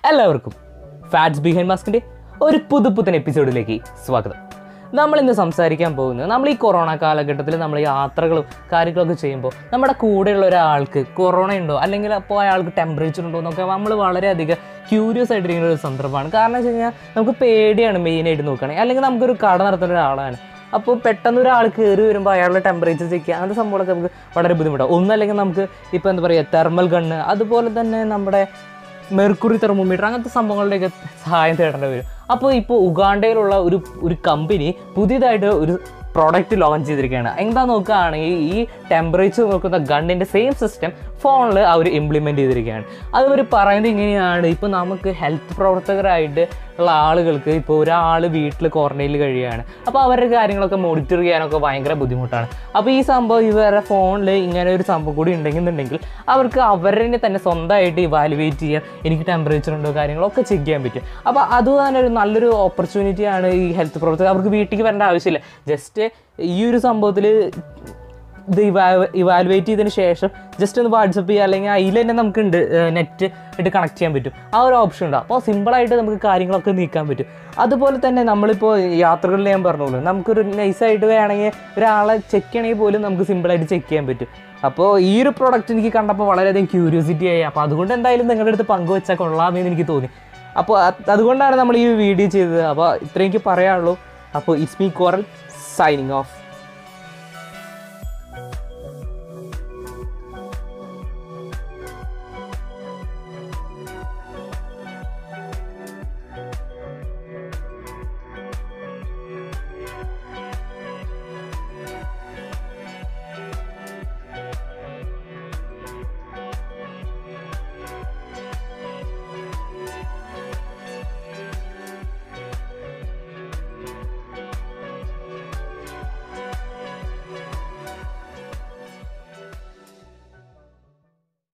എല്ലാവർക്കും fats behind മാസ്കിൻ്റെ ഒരു പുതുപുത്തൻ എപ്പിസോഡിലേക്ക് സ്വാഗതം നമ്മൾ ഇന്ന് സംസാരിക്കാൻ പോകുന്നത് നമ്മൾ ഈ കൊറോണ കാലഘട്ടത്തിൽ നമ്മൾ യാത്രകളും കാര്യങ്ങളൊക്കെ ചെയ്യുമ്പോൾ നമ്മുടെ കൂടെയുള്ള ഒരാൾക്ക് കൊറോണ ഉണ്ടോ അല്ലെങ്കിൽ അപ്പോൾ അയാൾക്ക് ടെമ്പറേച്ചർ ഉണ്ടോ എന്നൊക്കെ നമ്മൾ വളരെയധികം ക്യൂരിയസ് ആയിട്ടിരിക്കുന്ന ഒരു സന്ദർഭമാണ് കാരണം വെച്ച് കഴിഞ്ഞാൽ നമുക്ക് പേടിയാണ് മെയിനായിട്ട് നോക്കുകയാണെങ്കിൽ അല്ലെങ്കിൽ നമുക്കൊരു കട നടത്തുന്ന ഒരാളാണ് അപ്പോൾ പെട്ടെന്ന് ഒരാൾ കയറി വരുമ്പോൾ അയാളുടെ ടെമ്പറേച്ചർ ചെക്ക് ചെയ്യുക അങ്ങനത്തെ സംഭവങ്ങളൊക്കെ നമുക്ക് വളരെ ബുദ്ധിമുട്ടാണ് ഒന്നല്ലെങ്കിൽ നമുക്ക് ഇപ്പോൾ എന്താ പറയുക തെർമൽ ഗണ്ണ് അതുപോലെ തന്നെ നമ്മുടെ മെർക്കുറി തെർമോമീറ്റർ അങ്ങനത്തെ സംഭവങ്ങളുടെയൊക്കെ സഹായം തേടേണ്ടി വരും അപ്പോൾ ഇപ്പോൾ ഉഗാണ്ടയിലുള്ള ഒരു ഒരു കമ്പനി പുതിയതായിട്ട് ഒരു പ്രോഡക്റ്റ് ലോഞ്ച് ചെയ്തിരിക്കുകയാണ് എന്താ നോക്കുകയാണെങ്കിൽ ഈ ടെമ്പറേച്ചർ നോക്കുന്ന ഗണ്ണിൻ്റെ സെയിം സിസ്റ്റം ഫോണിൽ അവർ ഇംപ്ലിമെൻറ്റ് ചെയ്തിരിക്കുകയാണ് അത് അവർ പറയുന്നത് ഇങ്ങനെയാണ് ഇപ്പോൾ നമുക്ക് ഹെൽത്ത് പ്രവർത്തകരായിട്ട് ഉള്ള ആളുകൾക്ക് ഇപ്പോൾ ഒരാൾ വീട്ടിൽ ക്വാറന്റൈനിൽ കഴിയുകയാണ് അപ്പോൾ അവരുടെ കാര്യങ്ങളൊക്കെ മോണിറ്റർ ചെയ്യാനൊക്കെ ഭയങ്കര ബുദ്ധിമുട്ടാണ് അപ്പോൾ ഈ സംഭവം ഇവരുടെ ഫോണിൽ ഇങ്ങനെ ഒരു സംഭവം കൂടി ഉണ്ടെന്നുണ്ടെങ്കിൽ അവർക്ക് അവരെ തന്നെ സ്വന്തമായിട്ട് ഇവാലുവേറ്റ് ചെയ്യാൻ എനിക്ക് ടെമ്പറേച്ചർ ഉണ്ടോ കാര്യങ്ങളൊക്കെ ചെക്ക് ചെയ്യാൻ പറ്റും അപ്പോൾ അത് തന്നെ ഒരു നല്ലൊരു ഓപ്പർച്യൂണിറ്റിയാണ് ഈ ഹെൽത്ത് പ്രവർത്തകർ അവർക്ക് വീട്ടിലേക്ക് വരേണ്ട ആവശ്യമില്ല ജസ്റ്റ് ഈ ഒരു സംഭവത്തിൽ ഇത് ഇവാ ഇവാലുവേറ്റ് ചെയ്തതിന് ശേഷം ജസ്റ്റ് ഒന്ന് വാട്സപ്പ് ചെയ്യുക അല്ലെങ്കിൽ അതിൽ തന്നെ നമുക്കുണ്ട് നെറ്റ് ഇട്ട് കണക്ട് ചെയ്യാൻ പറ്റും ആ ഒരു ഓപ്ഷൻ ഉണ്ട് അപ്പോൾ സിമ്പിളായിട്ട് നമുക്ക് കാര്യങ്ങളൊക്കെ നീക്കാൻ പറ്റും അതുപോലെ തന്നെ നമ്മളിപ്പോൾ യാത്രകളിൽ ഞാൻ പറഞ്ഞോളൂ നമുക്കൊരു നൈസായിട്ട് വേണമെങ്കിൽ ഒരാളെ ചെക്ക് ചെയ്യണമെങ്കിൽ പോലും നമുക്ക് സിമ്പിളായിട്ട് ചെക്ക് ചെയ്യാൻ പറ്റും അപ്പോൾ ഈ ഒരു പ്രോഡക്റ്റ് എനിക്ക് കണ്ടപ്പോൾ വളരെയധികം ക്യൂരിയോസിറ്റി ആയി അപ്പോൾ അതുകൊണ്ട് എന്തായാലും നിങ്ങളുടെ അടുത്ത് പങ്കുവെച്ചാൽ കൊള്ളാമെന്ന് എനിക്ക് തോന്നി അപ്പോൾ അത് അതുകൊണ്ടാണ് നമ്മൾ ഈ വീഡിയോ ചെയ്തത് അപ്പോൾ ഇത്രയും എനിക്ക് പറയാനുള്ളൂ അപ്പോൾ it's me Coral signing of